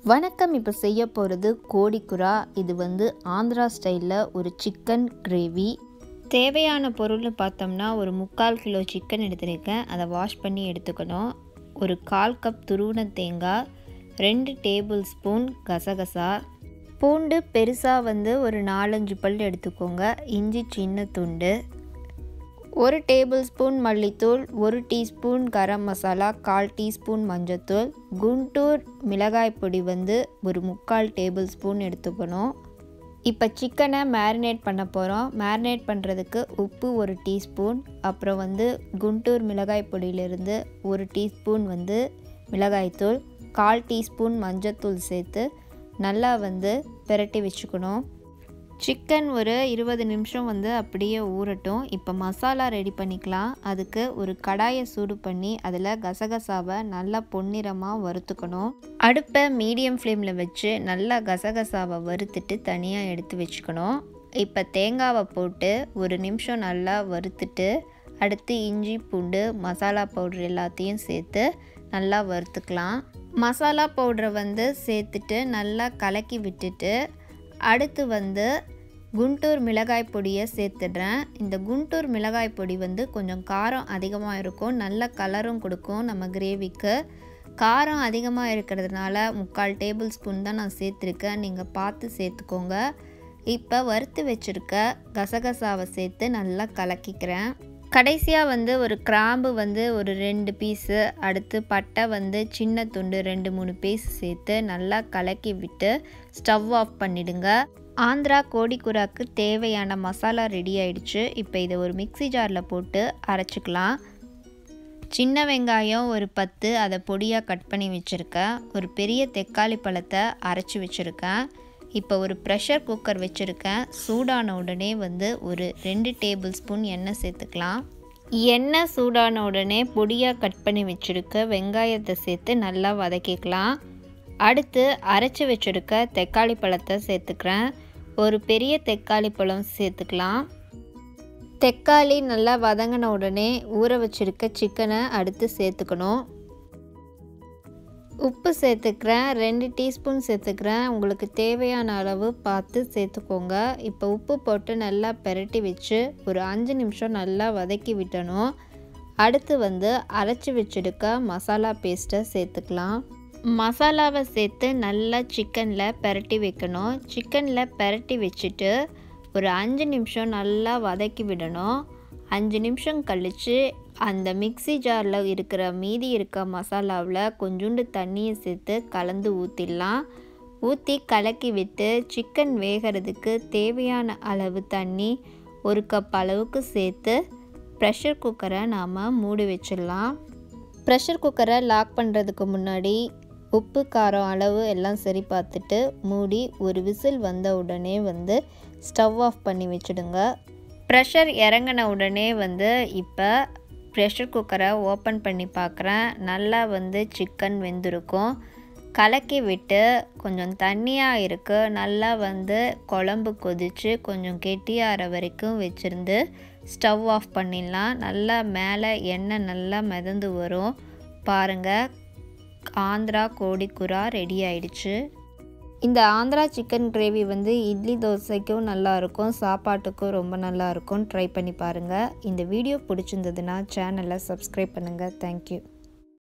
வணக்கம் இப்போ செய்ய போகிறது கோடிக்குரா இது வந்து ஆந்திரா ஸ்டைலில் ஒரு சிக்கன் கிரேவி தேவையான பொருள்னு பார்த்தோம்னா ஒரு முக்கால் கிலோ சிக்கன் எடுத்திருக்கேன் அதை வாஷ் பண்ணி எடுத்துக்கணும் ஒரு கால் கப் துருவன தேங்காய் ரெண்டு டேபிள் ஸ்பூன் கசகசா பூண்டு பெருசாக வந்து ஒரு நாலஞ்சு பல் எடுத்துக்கோங்க இஞ்சி சின்ன துண்டு ஒரு டேபிள் ஸ்பூன் மல்லித்தூள் ஒரு டீஸ்பூன் கரம் மசாலா கால் டீஸ்பூன் மஞ்சத்தூள் குண்டூர் மிளகாய் பொடி வந்து ஒரு முக்கால் டேபிள் ஸ்பூன் எடுத்துக்கணும் இப்போ சிக்கனை மேரினேட் பண்ண போகிறோம் மேரினேட் பண்ணுறதுக்கு உப்பு ஒரு டீஸ்பூன் அப்புறம் வந்து குண்டூர் மிளகாய் பொடியிலிருந்து ஒரு டீஸ்பூன் வந்து மிளகாய்த்தூள் கால் டீஸ்பூன் மஞ்சத்தூள் சேர்த்து நல்லா வந்து பிரட்டி வச்சுக்கணும் சிக்கன் ஒரு இருபது நிமிஷம் வந்து அப்படியே ஊறட்டும் இப்போ மசாலா ரெடி பண்ணிக்கலாம் அதுக்கு ஒரு கடாயை சூடு பண்ணி அதில் கசகசாவை நல்லா பொன்னிறமாக வறுத்துக்கணும் அடுப்பை மீடியம் ஃப்ளேமில் வச்சு நல்லா கசகசாவை வறுத்துட்டு தனியாக எடுத்து வச்சுக்கணும் இப்போ தேங்காவை போட்டு ஒரு நிமிஷம் நல்லா வறுத்துட்டு அடுத்து இஞ்சி பூண்டு மசாலா பவுட்ரு எல்லாத்தையும் சேர்த்து நல்லா வறுத்துக்கலாம் மசாலா பவுட்ரை வந்து சேர்த்துட்டு நல்லா கலக்கி விட்டுட்டு அடுத்து வந்து குண்டூர் மிளகாய் பொடியை சேர்த்துடுறேன் இந்த குண்டூர் மிளகாய் பொடி வந்து கொஞ்சம் காரம் அதிகமாக இருக்கும் நல்ல கலரும் கொடுக்கும் நம்ம கிரேவிக்கு காரம் அதிகமாக இருக்கிறதுனால முக்கால் டேபிள் ஸ்பூன் தான் நான் சேர்த்துருக்கேன் நீங்கள் பார்த்து சேர்த்துக்கோங்க இப்போ வறுத்து வச்சுருக்க கசகசாவை சேர்த்து நல்லா கலக்கிக்கிறேன் கடைசியாக வந்து ஒரு கிராம்பு வந்து ஒரு ரெண்டு பீஸு அடுத்து பட்டை வந்து சின்ன துண்டு ரெண்டு மூணு பீஸ் சேர்த்து நல்லா கலக்கி விட்டு ஸ்டவ் ஆஃப் பண்ணிடுங்க ஆந்திரா கோடிக்குராக்கு தேவையான மசாலா ரெடி ஆயிடுச்சு இப்போ இதை ஒரு மிக்சி ஜாரில் போட்டு அரைச்சிக்கலாம் சின்ன வெங்காயம் ஒரு பத்து அதை பொடியாக கட் பண்ணி வச்சுருக்கேன் ஒரு பெரிய தக்காளி பழத்தை அரைச்சி வச்சுருக்கேன் இப்போ ஒரு ப்ரெஷர் குக்கர் வச்சுருக்கேன் சூடான உடனே வந்து ஒரு ரெண்டு டேபிள் ஸ்பூன் எண்ணெய் சேர்த்துக்கலாம் எண்ணெய் சூடான உடனே பொடியாக கட் பண்ணி வச்சுருக்க வெங்காயத்தை சேர்த்து நல்லா வதக்கிக்கலாம் அடுத்து அரைச்சி வச்சுருக்க தக்காளி பழத்தை சேர்த்துக்கிறேன் ஒரு பெரிய தக்காளி பழம் சேர்த்துக்கலாம் தக்காளி நல்லா வதங்கின உடனே ஊற வச்சுருக்க சிக்கனை அடுத்து சேர்த்துக்கணும் உப்பு சேர்த்துக்கிறேன் ரெண்டு டீஸ்பூன் சேர்த்துக்கிறேன் உங்களுக்கு தேவையான அளவு பார்த்து சேர்த்துக்கோங்க இப்போ உப்பு போட்டு நல்லா பெரட்டி வச்சு ஒரு அஞ்சு நிமிஷம் நல்லா வதக்கி விட்டணும் அடுத்து வந்து அரைச்சி வச்சுருக்க மசாலா பேஸ்ட்டை சேர்த்துக்கலாம் மசாலாவை சேர்த்து நல்லா சிக்கனில் பெரட்டி வைக்கணும் சிக்கனில் பெரட்டி வச்சுட்டு ஒரு அஞ்சு நிமிஷம் நல்லா வதக்கி விடணும் அஞ்சு நிமிஷம் கழித்து அந்த மிக்சி ஜாரில் இருக்கிற மீதி இருக்க மசாலாவில் கொஞ்சோண்டு தண்ணியை சேர்த்து கலந்து ஊற்றிடலாம் ஊற்றி கலக்கி விட்டு சிக்கன் வேகிறதுக்கு தேவையான அளவு தண்ணி ஒரு கப் அளவுக்கு சேர்த்து ப்ரெஷர் குக்கரை நாம் மூடி வச்சிடலாம் ப்ரெஷர் குக்கரை லாக் பண்ணுறதுக்கு முன்னாடி உப்பு காரம் அளவு எல்லாம் சரி பார்த்துட்டு மூடி ஒரு விசில் வந்த உடனே வந்து ஸ்டவ் ஆஃப் பண்ணி வச்சுடுங்க ப்ரெஷர் இறங்கின உடனே வந்து இப்போ ப்ரெஷர் குக்கரை ஓப்பன் பண்ணி பார்க்குறேன் நல்லா வந்து சிக்கன் வெந்திருக்கும் கலக்கி விட்டு கொஞ்சம் தண்ணியாக இருக்குது நல்லா வந்து குழம்பு கொதித்து கொஞ்சம் கெட்டியாகிற வரைக்கும் வச்சுருந்து ஸ்டவ் ஆஃப் பண்ணிடலாம் நல்லா மேலே எண்ணெய் நல்லா மிதந்து வரும் பாருங்கள் ஆந்திரா கோடிக்குரா ரெடி ஆயிடுச்சு இந்த ஆந்திரா சிக்கன் கிரேவி வந்து இட்லி தோசைக்கும் நல்லாயிருக்கும் சாப்பாட்டுக்கும் ரொம்ப நல்லாயிருக்கும் ட்ரை பண்ணி பாருங்கள் இந்த வீடியோ பிடிச்சிருந்ததுன்னா சேனலை சப்ஸ்கிரைப் பண்ணுங்கள் தேங்க்யூ